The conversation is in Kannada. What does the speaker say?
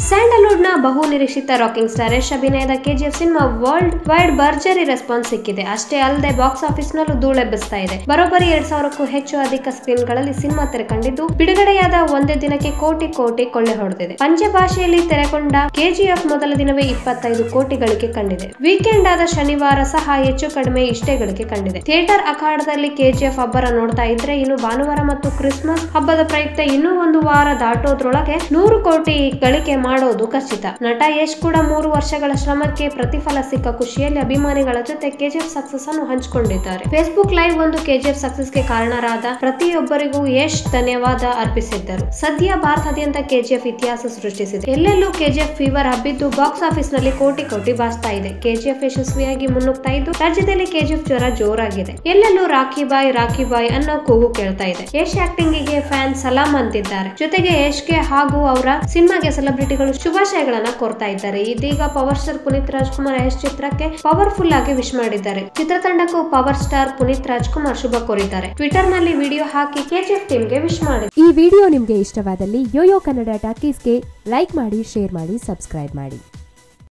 ಸ್ಯಾಂಡಲ್ವುಡ್ ನ ಬಹು ನಿರೀಕ್ಷಿತ ರಾಕಿಂಗ್ ಸ್ಟಾರ್ ಯಶ್ ಅಭಿನಯದ ಕೆಜಿಎಫ್ ಸಿನಿಮಾ ವರ್ಲ್ಡ್ ವೈಡ್ ಭರ್ಜರಿ ರೆಸ್ಪಾನ್ಸ್ ಸಿಕ್ಕಿದೆ ಅಷ್ಟೇ ಅಲ್ಲದೆ ಬಾಕ್ಸ್ ಆಫೀಸ್ ನಲ್ಲೂ ಧೂಳೆಬ್ಬಿಸ್ತಾ ಇದೆ ಬರೋಬ್ಬರಿ ಎರಡ್ ಸಾವಿರಕ್ಕೂ ಹೆಚ್ಚು ಅಧಿಕ ಸ್ಕ್ರೀನ್ ಗಳಲ್ಲಿ ಸಿನಿಮಾ ತೆರೆ ಕಂಡಿದ್ದು ಬಿಡುಗಡೆಯಾದ ಒಂದೇ ದಿನಕ್ಕೆ ಕೋಟಿ ಕೋಟಿ ಕೊಳ್ಳೆ ಹೊಡೆದಿದೆ ಪಂಚ ಭಾಷೆಯಲ್ಲಿ ತೆರೆಕೊಂಡ ಕೆಜಿಎಫ್ ಮೊದಲ ದಿನವೇ ಇಪ್ಪತ್ತೈದು ಕೋಟಿ ಗಳಿಕೆ ಕಂಡಿದೆ ವೀಕೆಂಡ್ ಆದ ಶನಿವಾರ ಸಹ ಹೆಚ್ಚು ಕಡಿಮೆ ಇಷ್ಟೇ ಗಳಿಕೆ ಕಂಡಿದೆ ಥಿಯೇಟರ್ ಅಖಾಡದಲ್ಲಿ ಕೆಜಿಎಫ್ ಅಬ್ಬರ ನೋಡ್ತಾ ಇದ್ರೆ ಇನ್ನು ಭಾನುವಾರ ಮತ್ತು ಕ್ರಿಸ್ಮಸ್ ಹಬ್ಬದ ಪ್ರಯುಕ್ತ ಇನ್ನೂ ಒಂದು ವಾರ ದಾಟೋದ್ರೊಳಗೆ ನೂರು ಕೋಟಿ ಗಳಿಕೆ ಮಾಡೋದು ಖಚಿತ ನಟ ಯಶ್ ಕೂಡ ಮೂರು ವರ್ಷಗಳ ಶ್ರಮಕ್ಕೆ ಪ್ರತಿಫಲ ಸಿಕ್ಕ ಖುಷಿಯಲ್ಲಿ ಅಭಿಮಾನಿಗಳ ಜೊತೆ ಕೆಜಿಎಫ್ ಸಕ್ಸಸ್ ಅನ್ನು ಹಂಚಿಕೊಂಡಿದ್ದಾರೆ ಫೇಸ್ಬುಕ್ ಲೈವ್ ಒಂದು ಕೆಜಿಎಫ್ ಸಕ್ಸಸ್ ಗೆ ಕಾರಣರಾದ ಪ್ರತಿಯೊಬ್ಬರಿಗೂ ಯಶ್ ಧನ್ಯವಾದ ಅರ್ಪಿಸಿದ್ದರು ಸದ್ಯ ಭಾರತಾದ್ಯಂತ ಕೆಜಿಎಫ್ ಇತಿಹಾಸ ಸೃಷ್ಟಿಸಿದೆ ಎಲ್ಲೆಲ್ಲೂ ಕೆಜಿಎಫ್ ಫೀವರ್ ಹಬ್ಬಿದ್ದು ಬಾಕ್ಸ್ ಆಫೀಸ್ ನಲ್ಲಿ ಕೋಟಿ ಕೋಟಿ ಬಾಸ್ತಾ ಇದೆ ಕೆಜಿಎಫ್ ಯಶಸ್ವಿಯಾಗಿ ಮುನ್ನುಗ್ತಾ ಇದ್ದು ರಾಜ್ಯದಲ್ಲಿ ಕೆಜಿಎಫ್ ಜ್ವರ ಜೋರಾಗಿದೆ ಎಲ್ಲೆಲ್ಲೂ ರಾಖಿ ಬಾಯ್ ರಾಖಿ ಬಾಯ್ ಅನ್ನೋ ಕೂಗು ಕೇಳ್ತಾ ಇದೆ ಯಶ್ ಆಕ್ಟಿಂಗ್ ಗೆ ಫ್ಯಾನ್ ಸಲಾಂ ಅಂತಿದ್ದಾರೆ ಜೊತೆಗೆ ಯಶ್ಗೆ ಹಾಗೂ ಅವರ ಸಿನಿಮಾಗೆ ಸೆಲೆಬ್ರಿಟಿಗಳು ಶುಭಾಶಯಗಳನ್ನ ಕೋರ್ತಾ ಇದ್ದಾರೆ ಇದೀಗ ಪವರ್ ಸ್ಟಾರ್ ಪುನೀತ್ ರಾಜ್ಕುಮಾರ್ ಯಶ್ ಚಿತ್ರಕ್ಕೆ ಪವರ್ಫುಲ್ ಆಗಿ ವಿಶ್ ಮಾಡಿದ್ದಾರೆ ಚಿತ್ರತಂಡಕ್ಕೂ ಪವರ್ ಸ್ಟಾರ್ ಪುನೀತ್ ರಾಜ್ಕುಮಾರ್ ಶುಭ ಕೋರಿದ್ದಾರೆ ಟ್ವಿಟರ್ ನಲ್ಲಿ ವಿಡಿಯೋ ಹಾಕಿ ಕೆಜಿಎಫ್ ಟೀಮ್ಗೆ ವಿಶ್ ಮಾಡಿದ್ದಾರೆ ಈ ವಿಡಿಯೋ ನಿಮಗೆ ಇಷ್ಟವಾದಲ್ಲಿ ಯೋಯೋ ಕನ್ನಡ ಟಾಕೀಸ್ಗೆ ಲೈಕ್ ಮಾಡಿ ಶೇರ್ ಮಾಡಿ ಸಬ್ಸ್ಕ್ರೈಬ್ ಮಾಡಿ